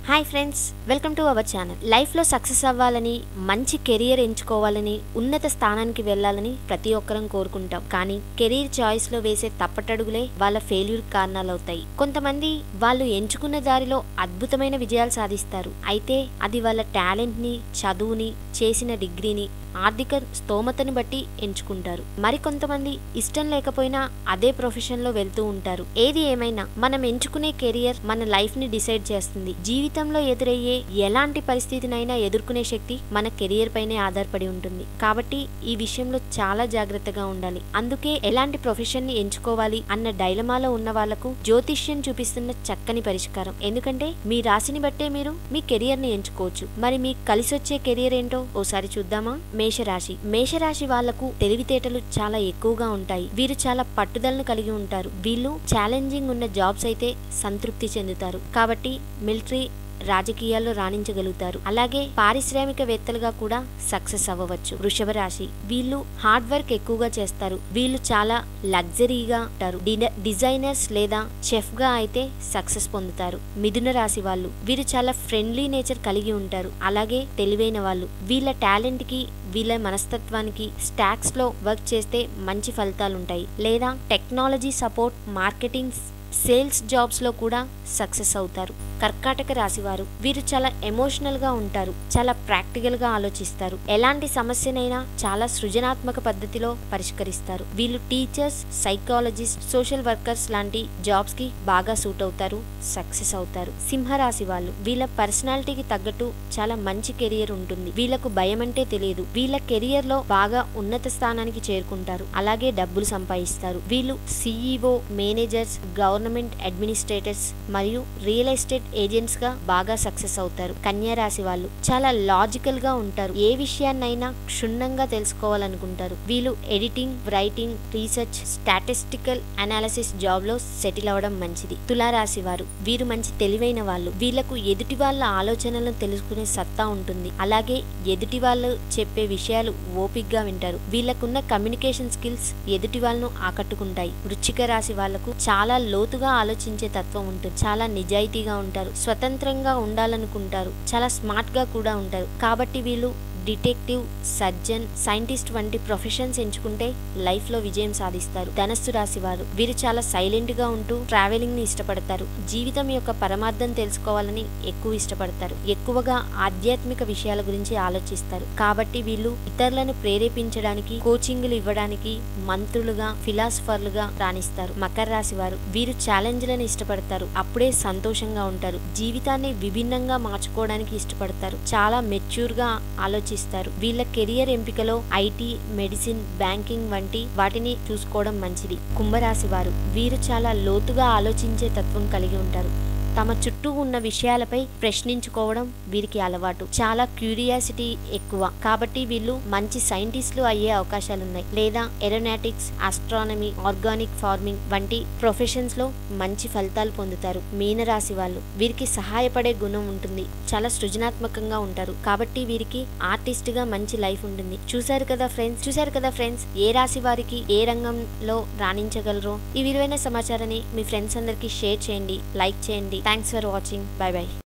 hi friends welcome to our channel లైఫ్లో success అవ్వాలని మంచి కెరియర్ ఎంచుకోవాలని ఉన్నత స్థానానికి వెళ్ళాలని ప్రతి ఒక్కరం కోరుకుంటాం కానీ కెరీర్ చాయిస్లో వేసే తప్పటడుగులే వాళ్ళ ఫెయిల్యూర్ కారణాలు అవుతాయి కొంతమంది వాళ్ళు ఎంచుకున్న దారిలో అద్భుతమైన విజయాలు సాధిస్తారు అయితే అది వాళ్ళ టాలెంట్ని చదువుని చేసిన డిగ్రీని ఆర్థిక స్తోమతను బట్టి ఎంచుకుంటారు మరికొంతమంది ఇష్టం లేకపోయినా అదే ప్రొఫెషన్లో వెళ్తూ ఉంటారు ఏది ఏమైనా మనం ఎంచుకునే కెరియర్ మన లైఫ్ ని డిసైడ్ చేస్తుంది జీవితంలో ఎదురయ్యే ఎలాంటి పరిస్థితినైనా ఎదుర్కొనే శక్తి మన కెరియర్ పైనే ఆధారపడి ఉంటుంది కాబట్టి ఈ విషయంలో చాలా జాగ్రత్తగా ఉండాలి అందుకే ఎలాంటి ప్రొఫెషన్ ని ఎంచుకోవాలి అన్న డైలమాలో ఉన్న వాళ్లకు జ్యోతిష్యం చూపిస్తున్న చక్కని పరిష్కారం ఎందుకంటే మీ రాశిని బట్టే మీరు మీ కెరియర్ ని ఎంచుకోవచ్చు మరి మీకు కలిసొచ్చే కెరియర్ ఏంటో ఓసారి చూద్దామా మేషరాశి మేషరాశి వాళ్లకు తెలివితేటలు చాలా ఎక్కువగా ఉంటాయి వీరు చాలా పట్టుదలను కలిగి ఉంటారు వీళ్ళు ఛాలెంజింగ్ ఉన్న జాబ్స్ అయితే సంతృప్తి చెందుతారు కాబట్టి మిలిటరీ రాజకీయాల్లో రాణించగలుగుతారు అలాగే పారిశ్రామికవేత్తలుగా కూడా సక్సెస్ అవ్వవచ్చు వృషభ రాశి వీళ్ళు హార్డ్ వర్క్ ఎక్కువగా చేస్తారు వీళ్ళు చాలా లగ్జరీగా ఉంటారు డిన- డిజైనర్స్ లేదా చెఫ్ గా అయితే సక్సెస్ పొందుతారు మిథున రాశి వాళ్ళు వీరు చాలా ఫ్రెండ్లీ నేచర్ కలిగి ఉంటారు అలాగే తెలివైన వాళ్ళు వీళ్ళ టాలెంట్ కి వీళ్ళ మనస్తత్వానికి స్టాక్స్ లో వర్క్ చేస్తే మంచి ఫలితాలు ఉంటాయి లేదా technology support marketing sales jobs లో కూడా సక్సెస్ అవుతారు కర్కాటక రాశివారు వీరు చాలా ఎమోషనల్ గా ఉంటారు చాలా ప్రాక్టికల్ గా ఆలోచిస్తారు ఎలాంటి సమస్యనైనా చాలా సృజనాత్మక పద్ధతిలో పరిష్కరిస్తారు వీళ్ళు టీచర్స్ సైకాలజిస్ట్ సోషల్ వర్కర్స్ లాంటి జాబ్స్ కి బాగా సూట్ అవుతారు సక్సెస్ అవుతారు సింహరాశి వాళ్ళు వీళ్ళ పర్సనాలిటీకి తగ్గట్టు చాలా మంచి కెరియర్ ఉంటుంది వీళ్ళకు భయం అంటే తెలియదు వీళ్ళ కెరియర్ లో బాగా ఉన్నత స్థానానికి చేరుకుంటారు అలాగే డబ్బులు సంపాదిస్తారు వీళ్ళు సిఇఓ మేనేజర్స్ గవర్నమెంట్ అడ్మినిస్ట్రేటర్స్ మరియు రియల్ ఎస్టేట్ ఏజెంట్స్ గా బాగా సక్సెస్ అవుతారు కన్యా రాశి వాళ్ళు చాలా లాజికల్ గా ఉంటారు ఏ విషయాన్నైనా క్షుణ్ణంగా తెలుసుకోవాలనుకుంటారు వీళ్ళు editing writing research statistical analysis job లో సెటిల్ అవ్వడం మంచిది తులారాశి వారు వీరు మంచి తెలివైన వాళ్ళు వీళ్ళకు ఎదుటి వాళ్ళ ఆలోచనలను తెలుసుకునే సత్తా ఉంటుంది అలాగే ఎదుటి వాళ్ళు చెప్పే విషయాలు ఓపిగ్గా వింటారు వీళ్ళకున్న కమ్యూనికేషన్ స్కిల్స్ ఎదుటి వాళ్ళను ఆకట్టుకుంటాయి వృచ్చిక రాశి వాళ్లకు చాలా లోతుగా ఆలోచించే తత్వం ఉంటుంది చాలా నిజాయితీగా ఉంటారు స్వతంత్రంగా ఉండాలనుకుంటారు చాలా స్మార్ట్ గా కూడా ఉంటారు కాబట్టి వీళ్ళు డిటెక్టివ్ సర్జన్ సైంటిస్ట్ వంటి ప్రొఫెషన్స్ ఎంచుకుంటే లైఫ్ లో విజయం సాధిస్తారు ధనస్సు రాశి వారు వీరు చాలా సైలెంట్ గా ఉంటూ ట్రావెలింగ్ ని ఇష్టపడతారు జీవితం యొక్క పరమార్థం తెలుసుకోవాలని ఎక్కువ ఇష్టపడతారు ఎక్కువగా ఆధ్యాత్మిక విషయాల గురించి ఆలోచిస్తారు కాబట్టి వీళ్ళు ఇతరులను ప్రేరేపించడానికి కోచింగ్లు ఇవ్వడానికి మంత్రులుగా ఫిలాసఫర్లుగా రాణిస్తారు మకర రాశి వారు వీరు ఛాలెంజ్లను ఇష్టపడతారు అప్పుడే సంతోషంగా ఉంటారు జీవితాన్ని విభిన్నంగా మార్చుకోవడానికి ఇష్టపడతారు చాలా మెచ్యూర్ గా ఆలోచిస్తారు వీళ్ళ కెరియర్ ఎంపికలో ఐటీ మెడిసిన్ బ్యాంకింగ్ వంటి వాటిని చూసుకోవడం మంచిది కుంభరాశి వారు వీరు చాలా లోతుగా ఆలోచించే తత్వం కలిగి ఉంటారు తమ చుట్టూ ఉన్న విషయాలపై ప్రశ్నించుకోవడం వీరికి అలవాటు చాలా క్యూరియాసిటీ ఎక్కువ కాబట్టి వీళ్ళు మంచి సైంటిస్టులు అయ్యే అవకాశాలున్నాయి లేదా ఎరోనాటిక్స్ ఆస్ట్రానమీ ఆర్గానిక్ ఫార్మింగ్ వంటి ప్రొఫెషన్స్ లో మంచి ఫలితాలు పొందుతారు మీనరాశి వాళ్ళు వీరికి సహాయపడే గుణం ఉంటుంది చాలా సృజనాత్మకంగా ఉంటారు కాబట్టి వీరికి ఆర్టిస్ట్ గా మంచి లైఫ్ ఉంటుంది చూశారు కదా ఫ్రెండ్స్ చూశారు కదా ఫ్రెండ్స్ ఏ రాశి వారికి ఏ రంగంలో రాణించగలరో ఈ విలువైన సమాచారాన్ని మీ ఫ్రెండ్స్ అందరికీ షేర్ చేయండి లైక్ చేయండి thanks for watching bye by